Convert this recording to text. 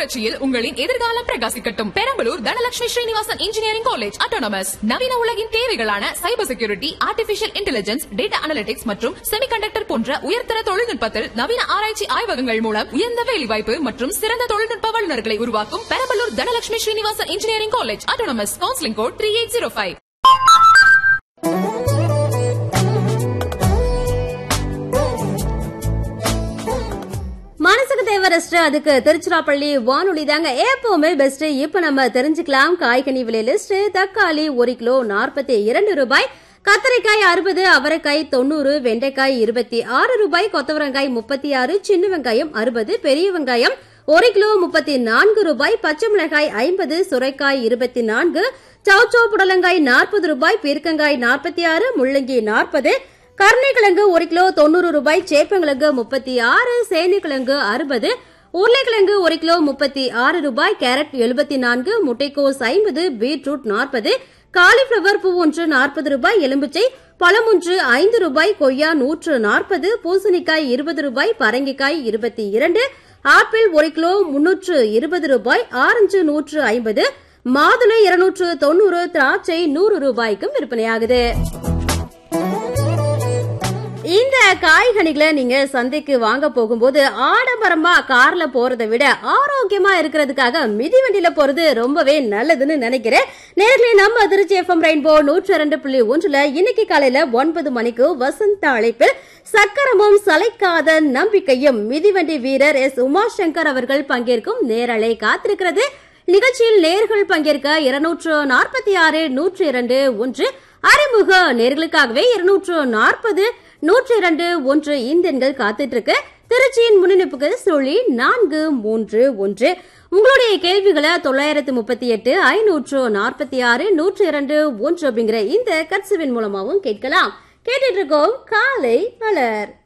புரட்சியில் உங்களின் எதிர்காலம் பிரகாசிக்கட்டும் Perambalur Dhanalakshmi Srinivasan engineering college autonomous நவீன உலகின் தேவைகளான cyber security artificial intelligence data analytics மற்றும் செமிகண்டக்டர் போன்ற உயர்தர தொழில்நுட்பத்தில் நவீன ஆராய்ச்சி ஆய்வகங்கள் மூலம் உயர்ந்த வேலைவாய்ப்பு மற்றும் சிறந்த தொழில்நுட்ப வல்லுநர்களை உருவாக்கும் Perambalur Dhanalakshmi Srinivasan engineering college autonomous counselling code three eight zero five மனசுக்கு தேவை ரெஸ்ட் அதுக்கு திருச்சிராப்பள்ளி வானொலி தாங்க எப்பவுமே பெஸ்ட் இப்ப நம்ம தெரிஞ்சுக்கலாம் காய்கனி விலை லிஸ்ட் தக்காளி ஒரு கிலோ நாற்பத்தி இரண்டு ரூபாய் கத்தரிக்காய் அறுபது அவரைக்காய் தொண்ணூறு வெண்டைக்காய் இருபத்தி ஆறு ரூபாய் கொத்தவரங்காய் முப்பத்தி ஆறு சின்ன வெங்காயம் அறுபது பெரிய வெங்காயம் ஒரு கிலோ முப்பத்தி நான்கு ரூபாய் பச்சை மிளகாய் ஐம்பது சுரைக்காய் இருபத்தி நான்கு சவுச்சோ புடலங்காய் நாற்பது ரூபாய் பீர்க்கங்காய் நாற்பத்தி ஆறு முள்ளங்கி நாற்பது கருணைக்கிழங்கு ஒரு கிலோ தொண்ணூறு ரூபாய் சேப்பங்கிழங்கு முப்பத்தி ஆறு சேனைக்கிழங்கு அறுபது உருளைக்கிழங்கு ஒரு கிலோ முப்பத்தி ஆறு ரூபாய் கேரட் எழுபத்தி நான்கு முட்டைக்கோஸ் ஐம்பது பீட்ரூட் நாற்பது காலிஃபிளவர் பூ ஒன்று நாற்பது ரூபாய் எலும்பிச்சை பழம் ஒன்று ஐந்து ரூபாய் கொய்யா நூற்று நாற்பது பூசணிக்காய் இருபது ரூபாய் பரங்கிக்காய் இருபத்தி இரண்டு ஆப்பிள் ஒரு கிலோ முன்னூற்று இருபது ரூபாய் ஆரஞ்சு நூற்று ஐம்பது மாதுளை இருநூற்று தொண்ணூறு திராட்சை நூறு ரூபாய்க்கும் விற்பனையாகுது இந்த காய்கனிகளை நீங்க சந்தைக்கு வாங்க போகும்போது ஆடம்பரமா கார்ல போறதை விட ஆரோக்கியமா இருக்கிறதுக்காக மிதிவண்டியில போறது ரொம்பவே நல்லதுன்னு நினைக்கிறேன் நேர்ல நம்ம திருச்சி எஃப்எம் ரெயின்போ நூற்றி இரண்டு புள்ளி ஒன்றுல இன்னைக்கு காலையில ஒன்பது மணிக்கு வசந்த அழைப்பில் சக்கரமும் சளைக்காத நம்பிக்கையும் மிதிவண்டி வீரர் எஸ் உமாசங்கர் அவர்கள் பங்கேற்கும் நேரலை காத்திருக்கிறது நிகழ்ச்சியில் நேர்கள் பங்கேற்க இருநூற்று நாற்பத்தி ஆறு நூற்றி இரண்டு ஒன்று அறிமுக நேர்களுக்காகவே இருநூற்று நாற்பது நூற்றி இரண்டு ஒன்று இந்த எண்கள் காத்துட்டு இருக்கு திருச்சியின் முன்னெடுப்புக்கு சொல்லி நான்கு மூன்று ஒன்று உங்களுடைய கேள்விகளை தொள்ளாயிரத்து முப்பத்தி எட்டு ஐநூற்று நாற்பத்தி ஆறு நூற்றி இரண்டு ஒன்று அப்படிங்கிற இந்த கட்சுவின் மூலமாகவும் கேட்கலாம் கேட்டுட்டு இருக்கோம் காலை மலர்